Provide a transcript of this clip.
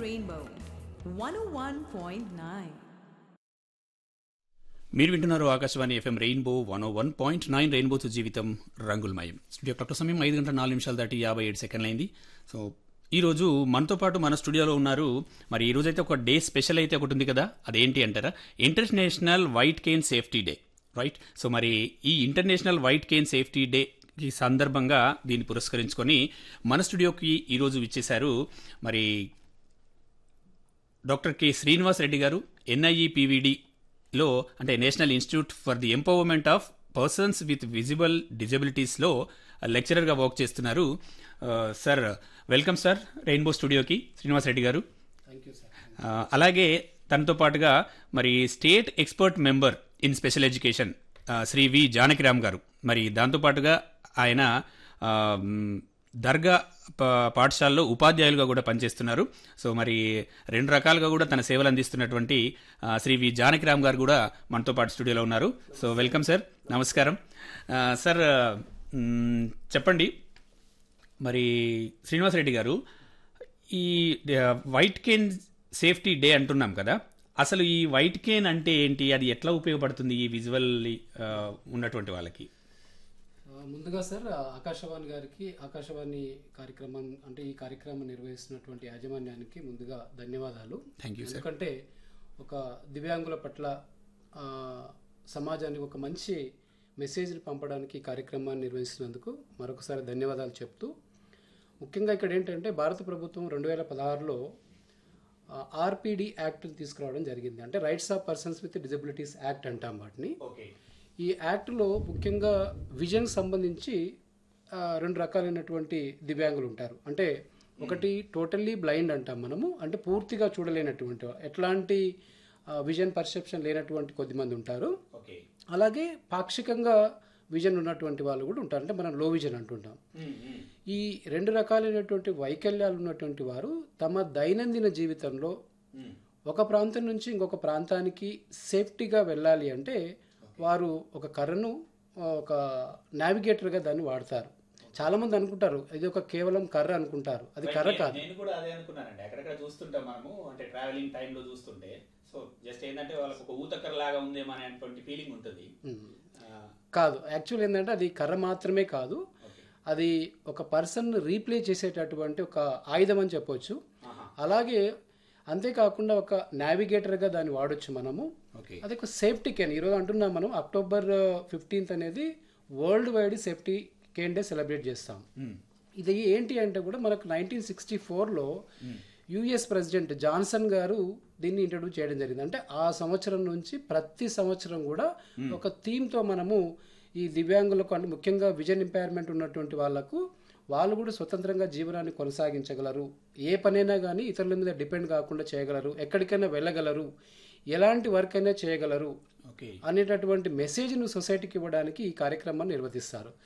Rainbow 101.9. మీరు వింటున్నారు Akashvani FM Rainbow one o one point nine రెయిన్బోతో జీవితం రంగులమయం స్టూడియో క్లాక్ సమయం ఐదు గంటల నాలుగు నిమిషాలు దాటి యాభై ఏడు సెకండ్లు అయింది సో ఈ రోజు మనతో పాటు మన స్టూడియోలో ఉన్నారు మరి ఈ రోజు అయితే ఒక డే స్పెషల్ అయితే ఒకటి ఉంది కదా అదేంటి అంటారా international white cane safety day right so మరి ఈ international white cane safety day ఈ సందర్భంగా దీన్ని పురస్కరించుకొని మన స్టూడియోకి ఈరోజు విచ్చేశారు మరి డాక్టర్ కె శ్రీనివాస్ రెడ్డి గారు ఎన్ఐఈపివిడిలో అంటే national institute for the empowerment of persons with visible డిజబిలిటీస్లో లెక్చరర్గా వర్క్ చేస్తున్నారు సార్ వెల్కమ్ సార్ రెయిన్బో స్టూడియోకి శ్రీనివాస్ రెడ్డి గారు ఆ, అలాగే తనతో పాటుగా మరి state expert member in special education ఆ, శ్రీ వి జానకిరామ్ గారు మరి దాంతోపాటుగా ఆయన ఆ, మ్, దర్గా ప- పాఠశాలలో ఉపాధ్యాయులుగా కూడా పనిచేస్తున్నారు సో మరి రెండు రకాలుగా కూడా తన సేవలు అందిస్తున్నటువంటి ఆ, శ్రీ వి జానకిరామ్ గారు కూడా మనతో పాటు స్టూడియోలో ఉన్నారు సో వెల్కమ్ సార్ నమస్కారం ఆ, సార్ మ్, చెప్పండి మరి శ్రీనివాసరెడ్డి గారు ఈ ఆ, వైట్ కేన్ సేఫ్టీ డే అంటున్నాం కదా అసలు ఈ వైట్ కేన్ అంటే ఏంటి అది ఎట్లా ఉపయోగపడుతుంది ఈ విజువల్ ఉన్నటువంటి వాళ్ళకి ఆ, ముందుగా సార్ ఆ, ఆకాశవాణి గారికి ఆకాశవాణి కార్యక్రమం అంటే ఈ కార్యక్రమం నిర్వహిస్తున్నటువంటి యాజమాన్యానికి ముందుగా ధన్యవాదాలు థ్యాంక్ యూ సార్ ఎందుకంటే ఒక దివ్యాంగుల పట్ల ఆ, సమాజానికి ఒక మంచి మెసేజ్ని పంపడానికి ఈ కార్యక్రమాన్ని నిర్వహిస్తున్నందుకు మరొకసారి ధన్యవాదాలు చెప్తూ ముఖ్యంగా ఇక్కడ ఏంటంటే భారత ప్రభుత్వం రెండు వేల పదహారులో ఆర్పిడి యాక్ట్ని తీసుకురావడం జరిగింది అంటే rights of persons with disabilities act అంటాం వాటిని ఓకే ఈ యాక్ట్లో ముఖ్యంగా విజన్ సంబంధించి ఆ, రెండు రకాలైనటువంటి దివ్యాంగులు ఉంటారు అంటే ఒకటి టోటల్లీ బ్లైండ్ అంటాం మనము అంటే పూర్తిగా చూడలేనటువంటి వా- ఎట్లాంటి విజన్ పర్సెప్షన్ లేనటువంటి కొద్దిమంది ఉంటారు ఓకే అలాగే పాక్షికంగా విజన్ ఉన్నటువంటి వాళ్ళు కూడా ఉంటారు అంటే మనం లో విజన్ అంటుంటాం ఈ రెండు రకాలైనటువంటి వైకల్యాలు ఉన్నటువంటి వారు తమ దైనందిన జీవితంలో ఒక ప్రాంతం నుంచి ఇంకొక ప్రాంతానికి సేఫ్టీగా వెళ్ళాలి అంటే వారు ఒక కర్రను ఆ, ఒక నావిగేటర్గా దాన్ని వాడతారు చాలా మంది అనుకుంటారు ఇది ఒక కేవలం కర్ర అనుకుంటారు అది కర్ర కాదు నేను కూడా అదే అనుకున్నానండి అక్కడక్కడ చూస్తుంటాం మనము అంటే ట్రావెలింగ్ టైంలో చూస్తుంటే సో జస్ట్ ఏంటంటే వాళ్ళకి ఒక ఊతక్కర లాగా ఉందేమో అనేటువంటి ఫీలింగ్ ఉంటుంది ఉమ్. ఆ, కాదు యాక్చువల్ ఏంటంటే అది కర్ర మాత్రమే కాదు ఓకే అది ఒక పర్సన్ రీప్లే చేసేటటువంటి ఒక ఆయుధం అని చెప్పొచ్చు ఆహా. అలాగే అంతేకాకుండా ఒక నావిగేటర్గా దాన్ని వాడొచ్చు మనము ఓకే అది ఒక సేఫ్టీ కేన్ ఈరోజు అంటున్నాం మనం అక్టోబర్ ఫిఫ్టీన్త్ అనేది world wide safety cane day celebrate చేస్తాం మ్మ్. ఇది ఏంటి అంటే కూడా మనకు నైన్టీన్ సిక్స్టీ ఫోర్లో యుఎస్ ప్రెసిడెంట్ జాన్సన్ గారు దీన్ని ఇంట్రడ్యూస్ చేయడం జరిగింది అంటే ఆ సంవత్సరం నుంచి ప్రతి సంవత్సరం కూడా ఒక థీమ్తో మనము ఈ దివ్యాంగులకు అంటే ముఖ్యంగా విజన్ ఇంపైర్మెంట్ ఉన్నటువంటి వాళ్ళకు వాళ్ళు కూడా స్వతంత్రంగా జీవనాన్ని కొనసాగించగలరు ఏ పనైనా కానీ ఇతరుల మీద డిపెండ్ కాకుండా చేయగలరు ఎక్కడికైనా వెళ్ళగలరు ఎలాంటి వర్క్ అయినా చేయగలరు ఓకే అనేటటువంటి మెసేజ్ను సొసైటీకి ఇవ్వడానికి ఈ కార్యక్రమాన్ని నిర్వహిస్తారు